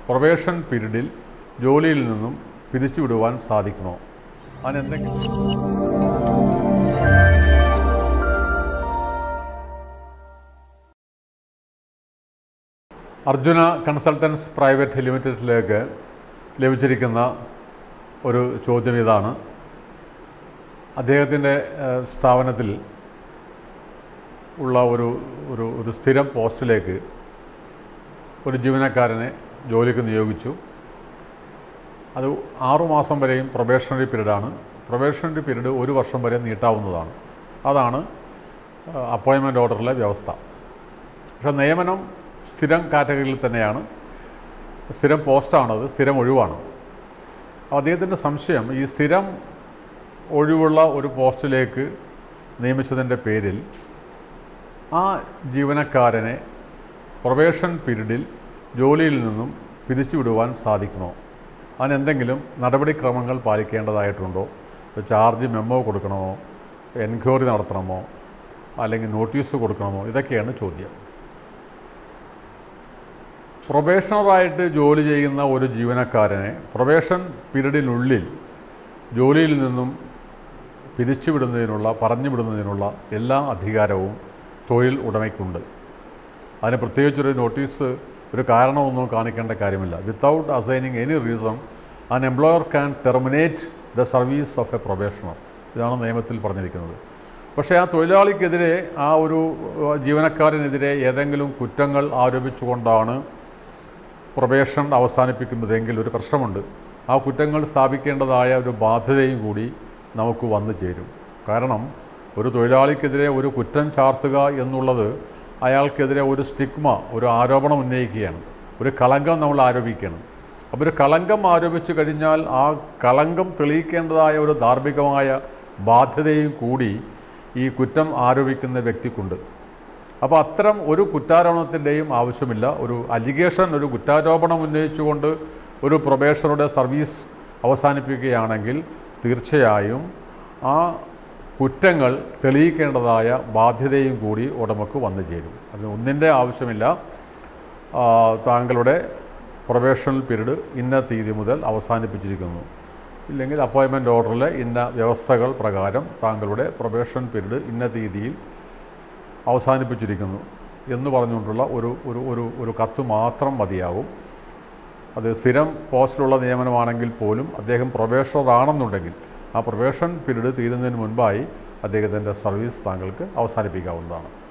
probation പീരീഡിൽ ജോലിയിൽ നിന്നും പിരിച്ചുവിടുവാൻ സാധിക്കുമോ അതിനെന്തെങ്കിലും അർജുന കൺസൾട്ടൻസ് പ്രൈവറ്റ് ലിമിറ്റഡിലേക്ക് ലഭിച്ചിരിക്കുന്ന ഒരു ചോദ്യം ഇതാണ് അദ്ദേഹത്തിൻ്റെ ഏഹ്, സ്ഥാപനത്തിൽ ഉള്ള ഒരു ഒരു ഒരു സ്ഥിരം പോസ്റ്റിലേക്ക് ഒരു ജീവനക്കാരനെ ജോലിക്ക് നിയോഗിച്ചു അത് ആറുമാസം വരെയും പ്രൊബേഷണറി പീരീഡാണ് പ്രൊബേഷണറി പീരീഡ് ഒരു വർഷം വരെ നീട്ടാവുന്നതാണ് അതാണ് അപ്പോയിൻമെൻറ്റ് ഓർഡറിലെ വ്യവസ്ഥ പക്ഷേ നിയമനം സ്ഥിരം കാറ്റഗറിയിൽ തന്നെയാണ് സ്ഥിരം പോസ്റ്റാണത് സ്ഥിരം ഒഴിവാണ് അപ്പോൾ അദ്ദേഹത്തിൻ്റെ സംശയം ഈ സ്ഥിരം ഒഴിവുള്ള ഒരു പോസ്റ്റിലേക്ക് നിയമിച്ചതിൻ്റെ പേരിൽ ആ ജീവനക്കാരനെ പ്രൊബേഷൻ പീരീഡിൽ ജോലിയിൽ നിന്നും പിരിച്ചുവിടുവാൻ സാധിക്കുമോ അതിനെന്തെങ്കിലും നടപടിക്രമങ്ങൾ പാലിക്കേണ്ടതായിട്ടുണ്ടോ ഇപ്പോൾ ചാർജ് മെമ്മോ കൊടുക്കണമോ എൻക്വയറി നടത്തണമോ അല്ലെങ്കിൽ നോട്ടീസ് കൊടുക്കണമോ ഇതൊക്കെയാണ് ചോദ്യം പ്രൊബേഷണറായിട്ട് ജോലി ചെയ്യുന്ന ഒരു ജീവനക്കാരനെ പ്രൊബേഷൻ പീരീഡിനുള്ളിൽ ജോലിയിൽ നിന്നും പിരിച്ചുവിടുന്നതിനുള്ള പറഞ്ഞുവിടുന്നതിനുള്ള എല്ലാ അധികാരവും തൊഴിൽ ഉടമയ്ക്കുണ്ട് അതിന് പ്രത്യേകിച്ചൊരു നോട്ടീസ് ഒരു കാരണമൊന്നും കാണിക്കേണ്ട കാര്യമില്ല without assigning any reason an employer can terminate the service of a probationer ഇതാണ് നിയമത്തിൽ പറഞ്ഞിരിക്കുന്നത് പക്ഷേ ആ തൊഴിലാളിക്കെതിരെ ആ ഒരു ഏഹ്, ജീവനക്കാരനെതിരെ ഏതെങ്കിലും കുറ്റങ്ങൾ ആരോപിച്ചുകൊണ്ടാണ് പ്രൊബേഷൻ അവസാനിപ്പിക്കുന്നതെങ്കിൽ ഒരു പ്രശ്നമുണ്ട് ആ കുറ്റങ്ങൾ സ്ഥാപിക്കേണ്ടതായ ഒരു ബാധ്യതയും കൂടി നമുക്ക് വന്നു ചേരും കാരണം ഒരു തൊഴിലാളിക്കെതിരെ ഒരു കുറ്റം ചാർത്തുക എന്നുള്ളത് അയാൾക്കെതിരെ ഒരു സ്റ്റിഗ്മ ഒരു ആരോപണം ഉന്നയിക്കുകയാണ് ഒരു കളങ്കം നമ്മൾ ആരോപിക്കുകയാണ് അപ്പോൾ ഒരു കളങ്കം ആരോപിച്ചു കഴിഞ്ഞാൽ ആ കളങ്കം തെളിയിക്കേണ്ടതായ ഒരു ധാർമ്മികമായ ബാധ്യതയും കൂടി ഈ കുറ്റം ആരോപിക്കുന്ന വ്യക്തിക്കുണ്ട് അപ്പോൾ അത്തരം ഒരു കുറ്റാരോപണത്തിൻ്റെയും ആവശ്യമില്ല ഒരു അലിഗേഷൻ ഒരു കുറ്റാരോപണം ഉന്നയിച്ചുകൊണ്ട് ഒരു പ്രൊബേഷറുടെ സർവീസ് അവസാനിപ്പിക്കുകയാണെങ്കിൽ തീർച്ചയായും ആ കുറ്റങ്ങൾ തെളിയിക്കേണ്ടതായ ബാധ്യതയും കൂടി ഉടമക്ക് വന്നു ചേരും അതിന് ഒന്നിൻ്റെ ആവശ്യമില്ല ആ, താങ്കളുടെ പ്രൊബേഷണൽ പീരീഡ് ഇന്ന തീയതി മുതൽ അവസാനിപ്പിച്ചിരിക്കുന്നു ഇല്ലെങ്കിൽ അപ്പോയിൻമെൻറ്റ് ഓർഡറിൽ ഇന്ന വ്യവസ്ഥകൾ പ്രകാരം താങ്കളുടെ പ്രൊബേഷൻ പീരീഡ് ഇന്ന തീയതിയിൽ അവസാനിപ്പിച്ചിരിക്കുന്നു എന്ന് പറഞ്ഞുകൊണ്ടുള്ള ഒരു ഒരു ഒരു ഒരു കത്ത് മാത്രം മതിയാകും അത് സ്ഥിരം പോസ്റ്റിലുള്ള നിയമനമാണെങ്കിൽ പോലും അദ്ദേഹം പ്രൊബേഷണർ ആണെന്നുണ്ടെങ്കിൽ ആ പ്രൊബേഷൻ പീരീഡ് തീരുന്നതിന് മുൻപായി അദ്ദേഹത്തിൻ്റെ സർവീസ് താങ്കൾക്ക് അവസാനിപ്പിക്കാവുന്നതാണ്